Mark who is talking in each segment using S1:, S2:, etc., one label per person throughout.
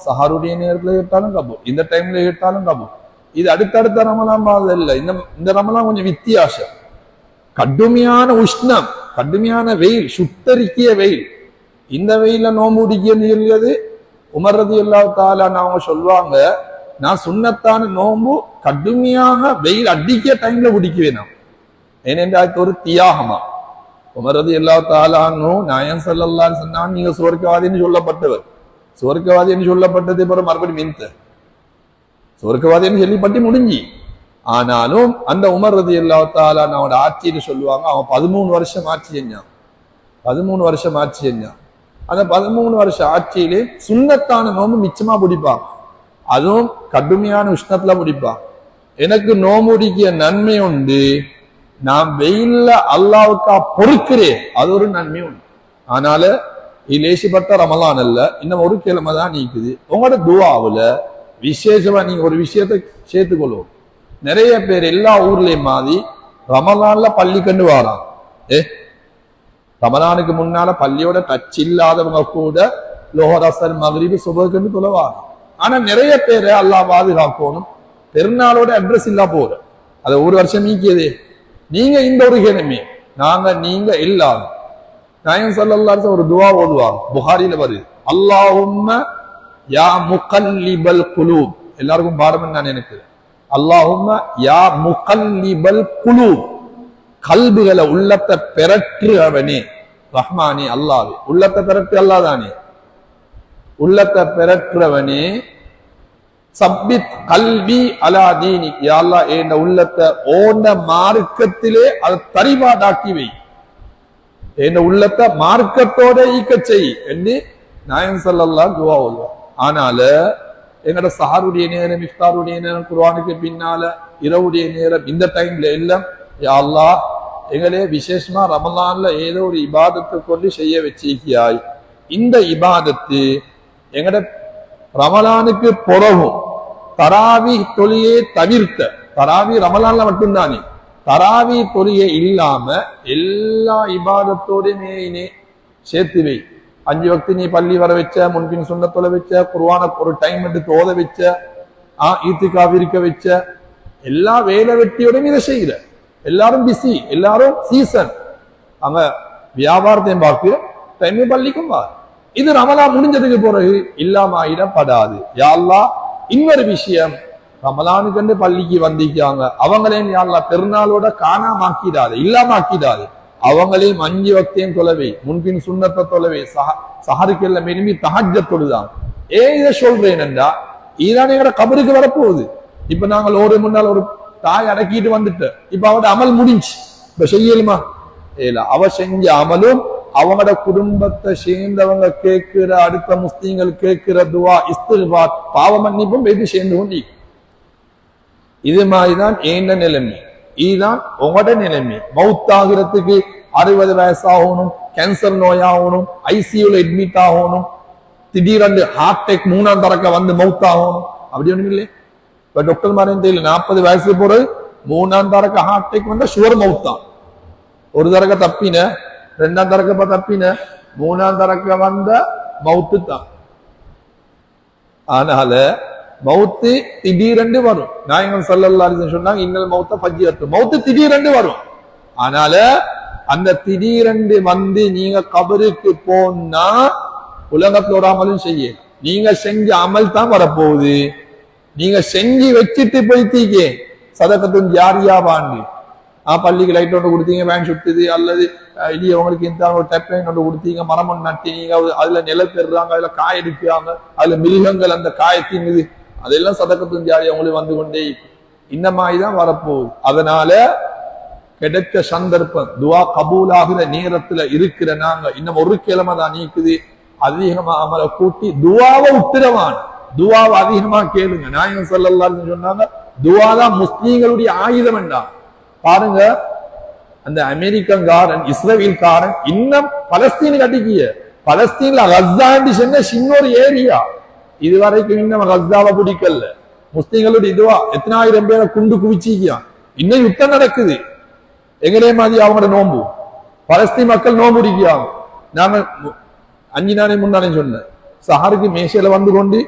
S1: சஹருடைய நேரத்துல கேட்டாலும் கபூல் இந்த டைம்ல கேட்டாலும் கபூல் இது அடுத்தடுத்த ரமலான் மாதிரி இல்ல இந்த இந்த ரமலான் கொஞ்சம் வித்தியாசம் கடுமையான உஷ்ணம் கடுமையான வெயில் சுட்டரிக்கிய வெயில் இந்த வெயில நோம்பு பிடிக்கிறது உமர்றது எல்லா தாலான்னு அவங்க சொல்லுவாங்க நான் சுண்ணத்தான நோம்பு கடுமையாக வெயில் அடிக்கிய டைம்ல பிடிக்குவேன் நான் ஏனென்றா அது ஒரு தியாகமா உமரது எல்லா தாலானும் நாயன் சல்லல்லான்னு சொன்னா நீங்க சுவர்க்கவாதின்னு சொல்லப்பட்டவர் சுவர்க்கவாதி என்று சொல்லப்பட்டது பிறகு மறுபடியும் மின்த சுவர்க்கவாதி என்று சொல்லப்பட்டு முடிஞ்சு ஆனாலும் அந்த உமர் ரதி எல்லா தாலான் அவனோட ஆட்சின்னு சொல்லுவாங்க அவன் பதிமூணு வருஷம் ஆட்சி செஞ்சான் பதிமூணு வருஷம் ஆட்சி செஞ்சான் அந்த பதிமூணு வருஷம் ஆட்சியிலே சுண்ணத்தான நோம்பு மிச்சமா பிடிப்பான் அதுவும் கடுமையான உஷ்ணத்துல பிடிப்பான் எனக்கு நோம்பு பிடிக்கிய நன்மை உண்டு நான் வெயில்ல அல்லாவுக்கா பொறுக்கிறேன் அது ஒரு நன்மை உண்டு ஆனால இது லேசிப்பட்ட ரமலான் அல்ல இன்னும் ஒரு கிழமை தான் நீக்குது உங்களோட துவாவுல விசேஷமா நீங்க ஒரு விஷயத்தை சேர்த்துக்கொள்வோம் நிறைய பேர் எல்லா ஊர்லயும் மாதிரி ரமலான்ல பள்ளி கண்டு வாரான் ஏ ரமலானுக்கு முன்னால பள்ளியோட டச் இல்லாதவங்க கூட லோகரசர் மகரிபு சுபகன்னு தொலைவாங்க ஆனா நிறைய பேரை அல்லாஹ் பாதுகாக்கணும் பெருநாளோட அட்ரஸ் இல்லா போற அதை ஒரு வருஷம் நீக்கியதே நீங்க இந்த ஒரு கிழமை நாங்க நீங்க எல்லாரும் நாயம் சல்லல்லாஹு ஒரு துவா ஓதுவாங்க புகாரில வருது அல்லாஹும்ம யா முகல்லிபல் குலூப் எல்லாருக்கும் பாடம் நான் எனக்கு அல்லாஹும்ம யா முகல்லிபல் குலூப் கல்புகளை உள்ளத்தை பெறற்றுவனே ரஹ்மானே அல்லாவே உள்ளத்தை பெறற்று அல்லாதானே உள்ளத்தை பெறற்றுவனே சப்பித் கல்வி அலா தீனி யாழ்லா என் உள்ளத்தை ஓண்ட மார்க்கத்திலே அதை தரிவாதாக்கி வை என் உள்ளத்தை மார்க்கத்தோட ஈக்க செய் என்று நாயன் சல்லல்லாஹு துவா ஓதுவார் ஆனால எங்கட சஹருடைய நேரம் இஃப்தாருடைய நேரம் குர்ஆனுக்கு பின்னால இரவுடைய நேரம் இந்த டைம்ல எல்லாம் யா அல்லாஹ் எங்களே விசேஷமா ரமலான்ல ஏதோ ஒரு இபாதத்தை கொண்டு செய்ய வச்சிருக்கியாய் இந்த இபாதத்து எங்கட ரமலானுக்கு பிறகும் தராவி தொழியை தவிர்த்த தராவி ரமலான்ல மட்டும்தானே தராவி தொழியை இல்லாம எல்லா இபாதத்தோடையுமே நீ சேர்த்து வை அஞ்சு வக்து நீ பள்ளி வர வச்ச முன்பின் சுண்ணத்தொலை வச்ச குர்வான ஒரு டைம் எடுத்து ஓத வச்ச ஆ ஈத்துக்காக இருக்க வச்ச எல்லா வேலை வெட்டியோடையும் இதை செய்யற எல்லாரும் பிஸி எல்லாரும் சீசன் அங்க வியாபாரத்தையும் பார்க்கு டைம் பள்ளிக்கும் வா இது ரமலா முடிஞ்சதுக்கு பிறகு இல்லாம ஆயிடப்படாது யாழ்லா இன்னொரு விஷயம் ரமலானுக்கு வந்து பள்ளிக்கு வந்திருக்காங்க அவங்களையும் யாழ்லா பெருநாளோட காணாமாக்கிடாது இல்லாம ஆக்கிடாது அவங்களையும் அஞ்சு வக்தையும் தொலைவை முன்பின் சுண்ணத்தை தொலைவை சஹ சஹருக்கு எல்லாம் விரும்பி தஹஜ தொழுதாங்க ஏன் இதை சொல்றேன் என்றா இதுதான் எங்கட கபருக்கு வரப்போகுது இப்ப நாங்கள் ஒரு முன்னால் ஒரு தாய் அடக்கிட்டு வந்துட்டு இப்ப அவட அமல் முடிஞ்சு இப்ப செய்யலுமா இல்ல அவ செஞ்ச அமலும் அவங்களோட குடும்பத்தை சேர்ந்தவங்க கேட்கிற அடுத்த முஸ்லீம்கள் கேட்கிற துவா இஸ்தில்பாத் பாவ மன்னிப்பும் போயிட்டு சேர்ந்து கொண்டு இது மாதிரிதான் ஏண்ட நிலைமை இதுதான் உங்களோட நிலைமை மவுத் ஆகிறதுக்கு அறுபது வயசாகணும் கேன்சர் நோயாகணும் ஐசியூல அட்மிட் ஆகணும் திடீரென்று ஹார்ட் அட்டாக் மூணாம் தரக்க வந்து மவுத் ஆகணும் அப்படி ஒண்ணும் இல்லை இப்ப டாக்டர் மாதிரி தெரியல நாற்பது வயசுக்கு போறது மூணாம் தரக்க ஹார்ட் அட்டாக் வந்தா சுவர் மவுத் தான் ஒரு தரக்க தப்பின ரெண்டாம் தரக்க தப்பின மூணாம் தரக்க வந்த மவுத்து தான் அதனால மவுத்து திடீரென்று வரும் நாயகம் சல்லல்லாஹு சொன்னாங்க இன்னல் மௌத்த பஜ்ஜியத்து மவுத்து திடீரென்று வரும் அதனால அந்த திடீரென்று வந்து நீங்க கபருக்கு போனா உலகத்துல ஒரு அமலும் செய்ய நீங்க செஞ்ச அமல் தான் வரப்போகுது நீங்க செஞ்சு வச்சுட்டு போயிட்டீங்க சதக்கத்தும் ஜாரியா வாங்கி ஆ பள்ளிக்கு லைட் ஒன்று கொடுத்தீங்க வேன் சுட்டுது அல்லது அஹ், இனி உங்களுக்கு இந்த ஒரு டெப் லைன் ஒன்று கொடுத்தீங்க மரம் ஒன்று நட்டினீங்க அது- அதுல நில பெறுறாங்க அதுல காய் எடுக்கிறாங்க அதுல மிருகங்கள் அந்த காயை தின்னுது அதெல்லாம் சதக்கத்தும் ஜாரியா உங்களுக்கு வந்து கொண்டே இருக்கும். இந்த மாதிரி தான் வரப்போகுது அதனால கிடைச்ச சந்தர்ப்பம் துவா கபூல் ஆகிற நேரத்துல இருக்கிற நாங்க இன்னும் ஒரு கிழமை தான் நீக்குது அதிகமா அமலை கூட்டி துவாவை உத்திரவான் துவாவை அதிகமா கேளுங்க நாயகம் ஸல்லல்லாஹு சொன்னாங்க துவா தான் முஸ்லீம்களுடைய ஆயுதம் என்றான் பாருங்க அந்த அமெரிக்கன்காரன் இஸ்ரேல்காரன் இன்னும் பலஸ்தீன் கட்டிக்கிய பலஸ்தீன்ல கஸ்தாண்டி சொன்ன சின்ன ஒரு ஏரியா இதுவரைக்கும் இன்னும் கஸ்தாவை பிடிக்கல முஸ்லீம்களுடைய இதுவா எத்தனாயிரம் பேரை குண்டு குவிச்சிக்கியான் இன்னும் யுத்தம் நடக்குது எங்களே மாதிரி அவங்களோட நோம்பு பலஸ்தீன் மக்கள் நோம்பு பிடிக்கிறாங்க நாம மு- அஞ்சு நாளை முன்னாலே சொன்னேன் சஹருக்கு மேஷையில வந்து கொண்டு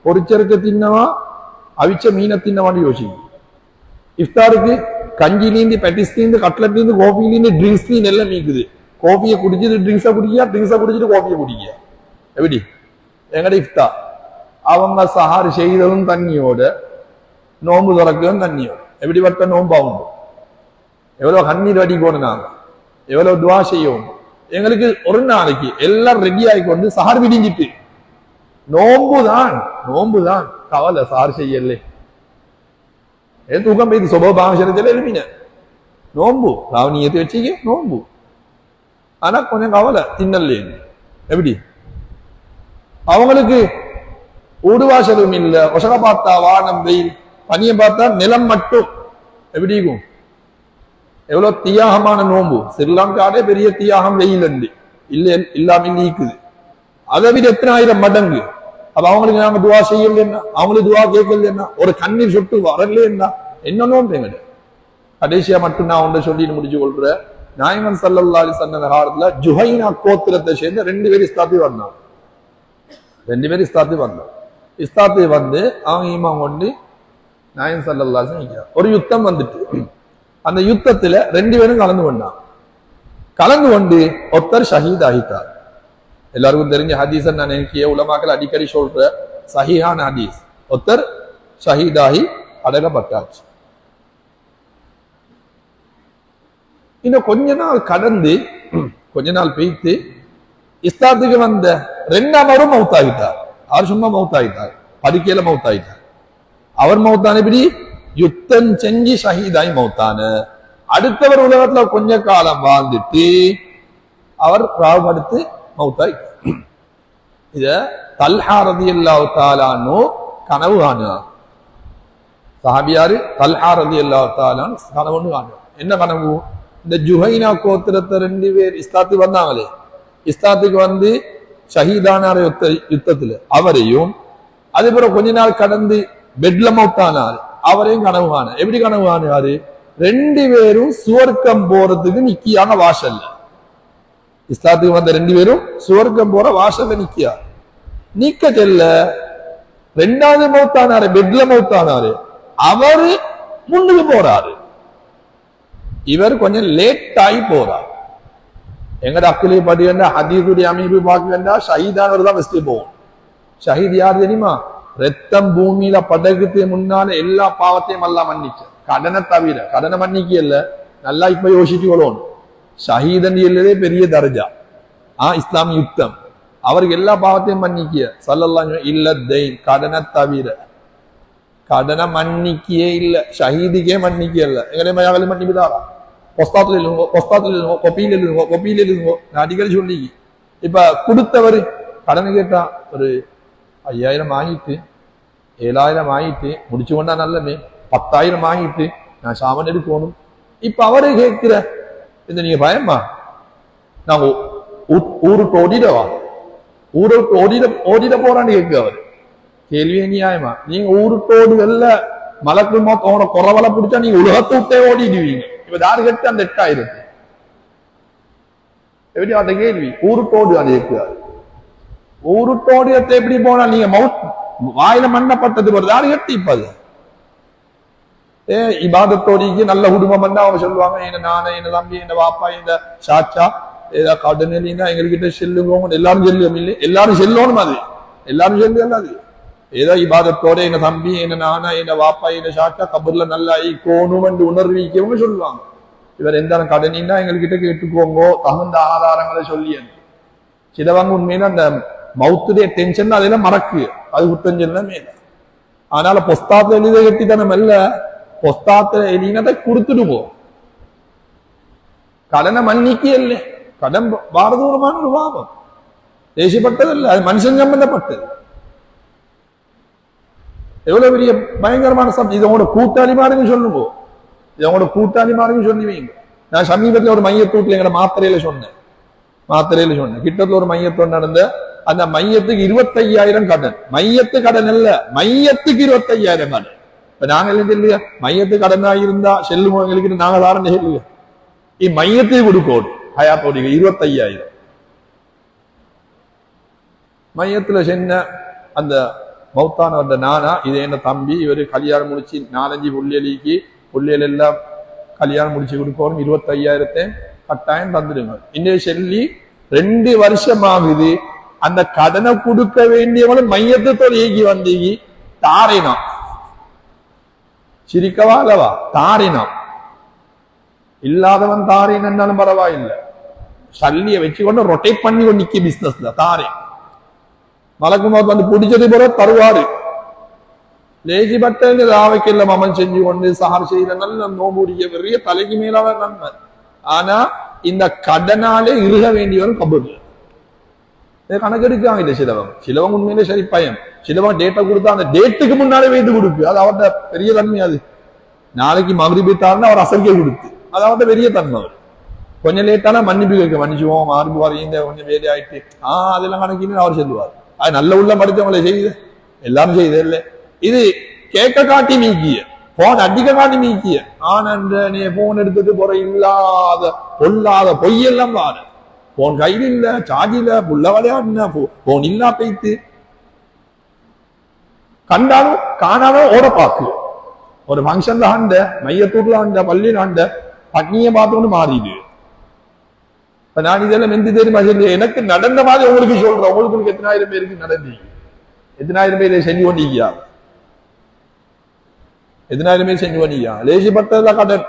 S1: பொரிச்சரக்க தின்னவா அவிச்ச மீனை தின்னவான்னு யோசிக்கும் இஃப்தாருக்கு கஞ்சிலேருந்து பெட்டிஸ்லேருந்து கட்லட்லேருந்து கோபிலேருந்து ட்ரிங்க்ஸ்லேருந்து எல்லாம் மீக்குது கோபியை குடிச்சிட்டு ட்ரிங்க்ஸை குடிக்கியா ட்ரிங்க்ஸை குடிச்சிட்டு கோபியை குடிக்கியா எப்படி எங்கட இஃப்தா அவங்க சஹார் செய்ததும் தண்ணியோட நோன்பு துறக்கவும் தண்ணியோட எப்படிப்பட்ட நோம்பாகும் எவ்வளவு கண்ணீர் வடிக்கணும் நாங்க எவ்வளவு துவா செய்யணும் எங்களுக்கு ஒரு நாளைக்கு எல்லாம் ரெடி ஆகிக்கொண்டு சார் விடிஞ்சிட்டு நோம்பு தான் நோம்பு தான் கவலை சார் செய்யலே ஏன் தூக்கம் போய் சுபபாவசரத்தில் எழுப்பின நோம்பு ராவணியத்தை வச்சுக்க நோம்பு ஆனா கொஞ்சம் கவலை தின்னல்லே எப்படி அவங்களுக்கு ஊடுவாசலும் இல்ல ஒசக பார்த்தா வானம் வெயில் பனியை பார்த்தா நிலம் மட்டும் எப்படி இருக்கும் எவ்வளவு தியாகமான நோம்பு ஸ்ரீலங்காலே பெரிய தியாகம் வெயில் அண்டு இல்ல இல்லாம நீக்குது அதை விட எத்தனை ஆயிரம் மடங்கு அப்ப அவங்களுக்கு நாங்க துவா செய்யலன்னா அவங்களுக்கு துவா கேட்கலன்னா ஒரு கண்ணீர் சொட்டு வரலன்னா என்ன நோம்பு எங்கிட்ட கடைசியா மட்டும் நான் ஒன்றை சொல்லிட்டு முடிச்சு கொள்றேன் நாயகன் சல்லல்லாஹு அலைஹி வஸல்லம் காலத்துல ஜுஹைனா கோத்திரத்தை சேர்ந்து ரெண்டு பேரும் இஸ்தாத்தி வந்தாங்க ரெண்டு பேரும் இஸ்தாத்தி வந்தாங்க இஸ்தாத்தி வந்து அவங்க ஈமான் கொண்டு நாயகன் சல்லல்லாஹு அலைஹி வஸல்லம் நிக்கிறாங்க. ஒரு யுத்தம் வந்துட்டு அந்த யுத்தத்துல ரெண்டு பேரும் கலந்து கொண்டாங்க கலந்து கொண்டு ஒருத்தர் ஷஹீத் ஆகிட்டார் எல்லாருக்கும் தெரிஞ்ச ஹதீஸ் நான் நினைக்கிய உலமாக்கள் அடிக்கடி சொல்ற சஹீஹான ஹதீஸ் ஒருத்தர் ஷஹீதாகி அடகப்பட்டாச்சு இன்னும் கொஞ்ச நாள் கடந்து கொஞ்ச நாள் பெய்த்து இஸ்லாத்துக்கு வந்த ரெண்டாமரும் மவுத்தாகிட்டார் அவர் சும்மா மவுத்தாகிட்டார் படுக்கையில மவுத்தாகிட்டார் அவர் மௌத்தான எப்படி யுத்தம் செஞ்சு ஷஹீதாய் மௌத்தான அடுத்தவர் உலகத்துல கொஞ்ச காலம் வாழ்ந்துட்டு அவர் ராவடுத்து மௌத்தாய் இத தல்ஹா ரதி அல்லாஹு தாலானோ கனவு காணுவார் சஹாபியாரு தல்ஹா ரதி அல்லாஹு தாலான் கனவுன்னு காணுவார் என்ன கனவு இந்த ஜுஹைனா கோத்திரத்தை ரெண்டு பேர் இஸ்லாத்துக்கு வந்தாங்களே இஸ்லாத்துக்கு வந்து ஷஹீதானார் யுத்த யுத்தத்துல அவரையும் அதே போல கொஞ்ச நாள் கடந்து பெட்ல மௌத்தானார் அவரையும் கனவு காண எப்படி கனவு காணுவாரு ரெண்டு பேரும் சுவர்க்கம் போறதுக்கு நிக்கியான வாசல்ல இஸ்லாத்துக்கு வந்த ரெண்டு பேரும் சுவர்க்கம் போற வாசல்ல நிக்கியா நீக்க செல்ல ரெண்டாவது மௌத்தானாரு பெட்ல மௌத்தானாரு அவரு முன்னுக்கு போறாரு இவர் கொஞ்சம் லேட் ஆகி போறார் எங்கட அக்குலி படிக்கண்டா ஹதீதுடைய அமைப்பு பார்க்கண்டா ஷஹீதானவர் தான் ஃபர்ஸ்ட் போகும் ஷஹீத் யார் தெரியுமா ரத்தம் பூமியில படகுக்கு முன்னால எல்லா பாவத்தையும் எல்லாம் மன்னிச்சு கடனை தவிர கடனை மன்னிக்க இல்ல நல்லா இப்ப யோசிச்சு கொள்ளணும் ஷஹீதன் இல்லதே பெரிய தர்ஜா ஆ இஸ்லாமிய யுத்தம் அவருக்கு எல்லா பாவத்தையும் மன்னிக்கிய சல்லல்லாம் இல்ல தெயின் கடனை தவிர கடனை மன்னிக்கியே இல்ல ஷஹீதுக்கே மன்னிக்க இல்ல எங்கடைய மயாவில் மன்னிப்பு தாரா பொஸ்தாத்துல எழுதுங்க பொஸ்தாத்துல எழுதுங்க கொப்பியில் எழுதுங்க கொப்பியில் எழுதுங்க நான் அடிக்கடி சொல்லி இப்ப கொடுத்தவர் கடன் கேட்டா ஒரு ஐயாயிரம் வாங்கிட்டு ஏழாயிரம் வாங்கிட்டு முடிச்சு கொண்டா நல்லமே பத்தாயிரம் வாங்கிட்டு நான் சாமன் எடுக்கணும் இப்ப அவரே கேட்கிற இந்த நீங்க பயமா நான் ஊ- ஊ- ஊருக்கு ஓடிடவா ஊருக்கு ஓடிட ஓடிட போறான்னு கேட்க அவர் கேள்வியே நியாயமா நீங்க ஊருட்டோடு வெல்ல மலக்கு உங்களோட குறவலை பிடிச்சா நீங்க உலகத்தை விட்டே ஓடிடுவீங்க இப்ப யாரு கேட்டு அந்த எட்டாயிரத்து எப்படி அந்த கேள்வி ஊருட்டோடு அது கேட்கிறாரு ஊருட்டோடியத்தை எப்படி போனா நீங்க மவுத் வாயில மண்ணப்பட்டது வருது யாரு கேட்டு இப்ப அது ஏ இபாதத்தோடிக்கு நல்ல குடும்பம் வந்தா அவங்க சொல்லுவாங்க என்ன நானே என்ன தம்பி என்ன வாப்பா இந்த சாச்சா ஏதா கடன் இல்லைன்னா எங்ககிட்ட செல்லுங்க எல்லாரும் செல்லும் இல்லை எல்லாரும் செல்லணும் அது எல்லாரும் செல்லும் அது ஏதோ இபாதத்தோட எங்க தம்பி என்ன நானா என்ன வாப்பா என்ன சாச்சா கபர்ல நல்லா ஈக்கோணும் என்று உணர்விக்கவங்க சொல்லுவாங்க இவர் எந்த கடனின்னா எங்ககிட்ட கேட்டுக்கோங்க தகுந்த ஆதாரங்களை சொல்லி சிலவங்க உண்மையில அந்த மவுத்துடைய டென்ஷன் அதெல்லாம் மறக்கு அது குத்தஞ்சல் மேல அதனால பொஸ்தாத்துல எழுத கட்டித்தனம் அல்ல பொஸ்தாத்துல எழுதினதை கொடுத்துடுமோ கடனை மன்னிக்கல்ல கடன் பாரதூரமான ஒரு பாவம் தேசியப்பட்டதல்ல அது மனுஷன் சம்பந்தப்பட்டது எவ்வளவு பெரிய பயங்கரமான சப்ஜெக்ட் இது உங்களோட கூட்டாளிமாருன்னு சொல்லுங்க இது உங்களோட கூட்டாளிமாருன்னு சொல்லி வைங்க நான் சமீபத்துல ஒரு மையத்தூட்டில் எங்கட மாத்திரையில சொன்னேன் மாத்திரையில சொன்னேன் கிட்டத்துல ஒரு மையத்தோடு நடந்த அந்த மையத்துக்கு இருபத்தையாயிரம் கடன் மையத்து கடன் இல்ல மையத்துக்கு இருபத்தையாயிரம் கடன் இப்ப நாங்க எல்லாம் இல்லையா மையத்து கடனா இருந்தா செல்லுமோ எங்களுக்கு நாங்க தாரம் இல்லையா இம்மையத்துக்கு கொடுக்கோடு ஹயாத்தோடிக்கு இருபத்தையாயிரம் மையத்துல சென்ன அந்த மௌத்தானவர்ட நானா இது என்ன தம்பி இவரு கல்யாணம் முடிச்சு நாலஞ்சு புள்ளியலிக்கு புள்ளியல் எல்லாம் கல்யாணம் முடிச்சு கொடுக்கணும் இருபத்தையாயிரத்தை கட்டாயம் தந்துடுங்க இன்னைய சொல்லி ரெண்டு வருஷம் ஆகுது அந்த கடனை கொடுக்க வேண்டியவனும் மையத்தோடு இயக்கி வந்தீங்க தாரினான் சிரிக்கவா அல்லவா தாரினான் இல்லாதவன் தாரினாலும் பரவாயில்லை சல்லிய வச்சுக்கொண்டு ரொட்டேட் பண்ணி கொண்டு நிக்க பிசினஸ்ல தாரே மலக்குமார் வந்து பிடிச்சது போல தருவாரு லேஜி பட்டங்க ஆவைக்கெல்லாம் அமல் செஞ்சு கொண்டு சஹார் செய்யற நல்ல நோம்புடைய பெரிய தலைக்கு மேலாக நன்மை ஆனா இந்த கடனாலே இருக வேண்டியவன் கபூர் இதை கணக்கெடுக்காங்க இல்லை சிலவங்க சிலவங்க உண்மையிலே சரி பயம் சிலவங்க டேட்டா கொடுத்தா அந்த டேட்டுக்கு முன்னாலே வைத்து கொடுக்கு அது அவர்கிட்ட பெரிய தன்மை அது நாளைக்கு மகிழ்ச்சி தாருன்னு அவர் அசல்கே கொடுத்து அது அவர்கிட்ட பெரிய தன்மை அவர் கொஞ்சம் லேட்டானா மன்னிப்பு கேட்க மன்னிச்சுவோம் மார்பு வரையும் கொஞ்சம் வேலை ஆயிட்டு ஆஹ் அதெல்லாம் கணக்கின்னு அவர் சொல்லுவார் அது நல்ல உள்ள படித்தவங்களே செய்யுது எல்லாரும் செய்யுது இல்லை இது கேட்க காட்டி மீக்கிய போன் அடிக்க காட்டி மீக்கிய ஆனந்த நீ போன் எடுத்துட்டு போற இல்லாத பொல்லாத பொய்யெல்லாம் பாரு போன் கையில் இல்ல சார்ஜ் இல்ல புள்ள விளையாடுன போன் இல்லா பைத்து கண்டாலும் காணாலும் ஓட பாக்கு ஒரு ஃபங்க்ஷன்ல ஆண்ட மையத்தூர்ல ஆண்ட பள்ளியில ஆண்ட பட்னியை பார்த்தோன்னு மாறிடு இப்ப நான் இதெல்லாம் மெந்து தெரியுமா சொல்லி எனக்கு நடந்த மாதிரி உங்களுக்கு சொல்றேன் உங்களுக்கு எத்தனாயிரம் பேருக்கு நடந்தீங்க எத்தனாயிரம் பேர் இதை செஞ்சு கொண்டீங்க எத்தனாயிரம் பேர் செஞ்சு கொண்டீங்க லேசிப்பட்டதுல கடன்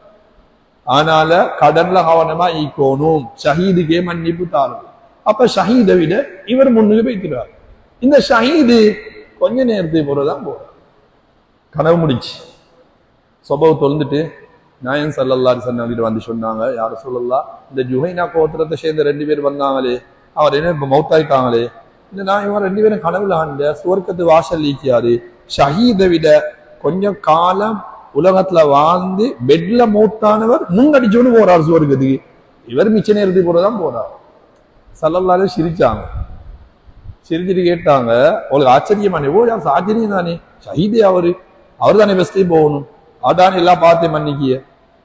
S1: ஆனால கடன்ல கவனமா ஈக்கோணும் ஷஹீதுக்கே மன்னிப்பு தாரும் அப்ப ஷஹீதை விட இவர் முன்னுக்கு வைக்கிறார் இந்த ஷஹீது கொஞ்ச நேரத்துக்கு போறதான் போறார் கனவு முடிச்சு சொபவ தொழுந்துட்டு நாயன் சல்லல்லா சன்னிட்டு வந்து சொன்னாங்க யார சொல்லலாம் இந்த ஜுஹைனா கோத்திரத்தை சேர்ந்த ரெண்டு பேர் வந்தாங்களே அவர் என்ன இப்ப மௌத்தாயிட்டாங்களே இந்த நான் இவன் ரெண்டு பேரும் கனவுல ஆண்ட சுவர்க்கத்து வாசல் நீக்கியாரு ஷஹீதை விட கொஞ்சம் காலம் உலகத்துல வாழ்ந்து பெட்ல மூத்தானவர் முன்னடிச்சோன்னு போறார் சுவர்க்கத்துக்கு இவர் மிச்ச நேரத்துக்கு போறதான் போறார் சல்லல்லாலே சிரிச்சாங்க சிரிச்சிட்டு கேட்டாங்க உங்களுக்கு ஆச்சரியமான ஓ யார் ஆச்சரியம் தானே ஷஹீதே அவரு அவர் தானே பெஸ்டே போகணும் அதான் எல்லாம் பார்த்து மன்னிக்கிய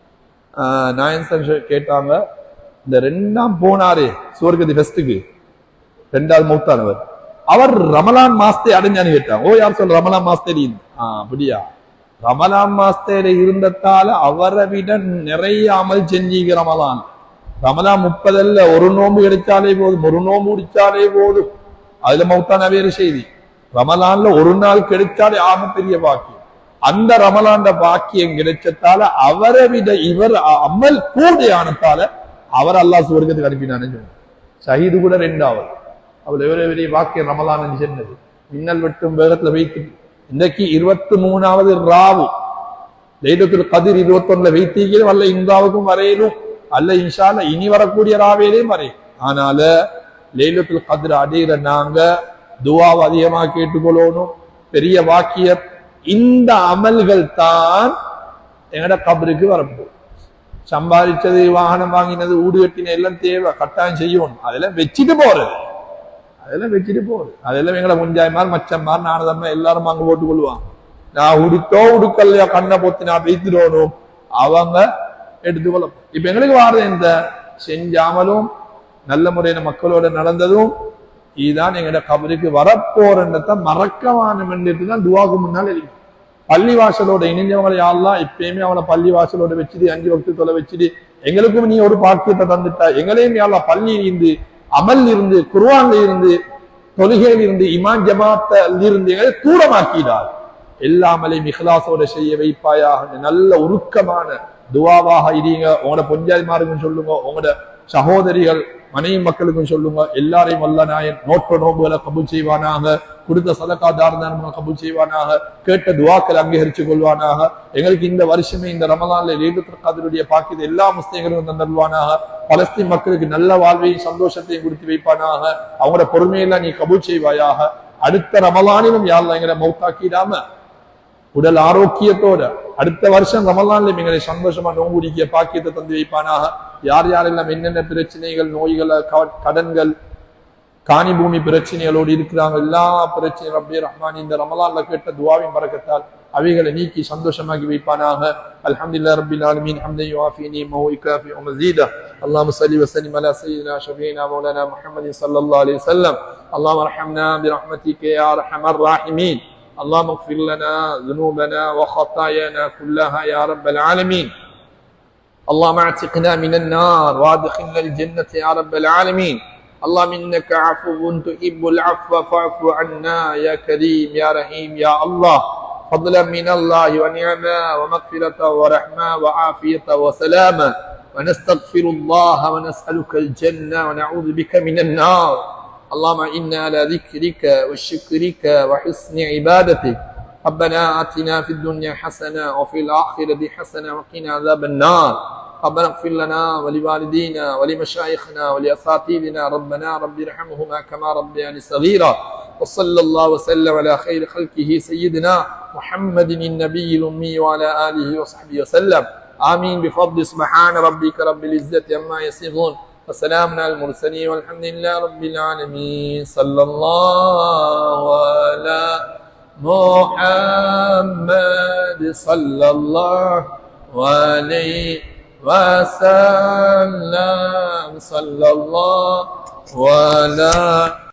S1: நாயன்சன் கேட்டாங்க இந்த ரெண்டாம் போனாரே சுவர்கதி ஃபெஸ்டுக்கு ரெண்டாவது மூத்தானவர் அவர் ரமலான் மாஸ்தே அடைஞ்சான்னு கேட்டாங்க ஓ யார் சொல்ற ரமலான் மாஸ்தேரி ஆஹ் அப்படியா ரமலான் மாஸ்தேல இருந்ததால அவரை விட நிறைய அமல் செஞ்சீங்க ரமலான் ரமலான் முப்பதல்ல ஒரு நோம்பு கிடைச்சாலே போதும் ஒரு நோம்பு முடிச்சாலே போதும் அதுல மௌத்தான வேறு செய்தி ரமலான்ல ஒரு நாள் கிடைச்சாலே ஆக பெரிய பாக்கியம் அந்த ரமலாண்ட பாக்கியம் கிடைச்சதால அவரை விட இவர் அமல் கூடையானத்தால அவர் அல்லாஹ் சுவர்க்கத்துக்கு அனுப்பினான்னு சொன்னார் ஷஹீது கூட ரெண்டாவது அவள் எவ்வளவு பெரிய வாக்கியம் ரமலான் சொன்னது மின்னல் வெட்டும் வேகத்துல வைத்து இன்றைக்கு இருபத்தி மூணாவது ராவு லைலத்துல் கதிர் இருபத்தி ஒண்ணுல வைத்தீங்க வல்ல இந்தாவுக்கும் வரையலும் அல்ல இன்ஷால்ல இனி வரக்கூடிய ராவேலையும் வரையும் ஆனால லைலத்துல் கதிர் அடையிற நாங்க துவாவை அதிகமா கேட்டுக்கொள்ளணும் பெரிய வாக்கியம் இந்த அமல்கள் தான் எங்கட கபருக்கு வரப்போகுது சம்பாதிச்சது வாகனம் வாங்கினது ஊடு கட்டின எல்லாம் தேவை கட்டாயம் செய்யணும் அதெல்லாம் வச்சுட்டு போறது அதெல்லாம் வச்சுட்டு போறது அதெல்லாம் எங்களை முஞ்சாய்மார் மச்சம்மார் நானதம்மா எல்லாரும் அங்க போட்டு கொள்வாங்க நான் உடுத்தோ உடுக்கல்லையோ கண்ணை பொத்தி நான் வைத்துடணும் அவங்க எடுத்துக்கொள்ள இப்ப எங்களுக்கு வாரது எந்த செஞ்சாமலும் நல்ல முறையில மக்களோட நடந்ததும் இதுதான் எங்கட கபருக்கு வரப்போறன்றத மறக்கவான மண்டிட்டு தான் துவாக்கு முன்னால் எழுதி பள்ளி வாசலோட இணைஞ்சவங்களை யாரெல்லாம் எப்பயுமே அவனை பள்ளி வாசலோட வச்சுட்டு அஞ்சு வக்து தொலை வச்சுட்டு எங்களுக்கும் நீ ஒரு பாக்கியத்தை தந்துட்டா எங்களையும் யாரெல்லாம் பள்ளி இருந்து அமல் இருந்து குர்வான்ல இருந்து தொழுகையில் இருந்து இமான் ஜமாத்தில் இருந்து எங்களை தூரமாக்கிடார் எல்லாமலையும் இஹ்லாசோட செய்ய வைப்பாயாக நல்ல உருக்கமான துவாவாக இருங்க உங்களோட பொஞ்சாதிமாருக்கும் சொல்லுங்க உங்களோட சகோதரிகள் மனைவி மக்களுக்கும் சொல்லுங்க எல்லாரையும் வல்ல நாயன் நோற்ற நோம்புகளை கபூல் செய்வானாக கொடுத்த சதக்கா தாரணம் கபூல் செய்வானாக கேட்ட துவாக்களை அங்கீகரிச்சு கொள்வானாக எங்களுக்கு இந்த வருஷமே இந்த ரமலான்ல லேலுத்தர் கதருடைய பாக்கியத்தை எல்லா முஸ்லீம்களும் தந்தருவானாக பலஸ்தீன் மக்களுக்கு நல்ல வாழ்வையும் சந்தோஷத்தையும் கொடுத்து வைப்பானாக அவங்களோட பொறுமையெல்லாம் நீ கபூல் செய்வாயாக அடுத்த ரமலானிலும் யாரெல்லாம் எங்களை மௌத்தாக்கிடாம உடல் ஆரோக்கியத்தோட அடுத்த வருஷம் ரமலான்ல எங்களை சந்தோஷமா நோங்குடிக்கிய பாக்கியத்தை தந்து வைப்பானாக யார் யாரெல்லாம் என்னென்ன பிரச்சனைகள் நோய்கள் க- கடன்கள் காணி பூமி பிரச்சனைகளோடு இருக்கிறாங்க எல்லா பிரச்சனைகள் அப்படியே ரஹ்மான் இந்த ரமலான்ல கேட்ட துவாவின் பறக்கத்தால் அவைகளை நீக்கி சந்தோஷமாக்கி வைப்பானாக அல்ஹம்துலில்லாஹி ரப்பில் ஆலமீன் ஹம்தன் யுவாஃபி நிஅமஹு வ யுகாஃபி மஸீதா اللهم صل وسلم على سيدنا شفينا مولانا محمد صلى الله عليه وسلم اللهم ارحمنا برحمتك يا ارحم الراحمين اللهم اغفر لنا ذنوبنا وخطايانا كلها يا رب العالمين اللهم اعتقنا من النار وادخلنا الجنة يا رب العالمين اللهم انك عفو تحب العفو فاعف عنا يا كريم يا رحيم يا الله فضلا من الله ونعما ومغفرة ورحمة وعافية وسلاما ونستغفر الله ونسألك الجنة ونعوذ بك من النار اللهم إنا على ذكرك وشكرك وحسن عبادتك ربنا آتنا في الدنيا حسنة وفي الآخرة حسنة وقنا عذاب النار ربنا اغفر لنا ولوالدينا ولمشايخنا ولأساتذتنا ربنا رب ارحمهما كما ربياني صغيرا وصلى الله وسلم على خير خلقه سيدنا محمد النبي الأمي وعلى آله وصحبه وسلم آمين بفضل سبحان ربك رب العزة عما يصفون وسلام على المرسلين والحمد لله رب العالمين صلى الله على محمد صلى الله عليه وسلم صلى الله على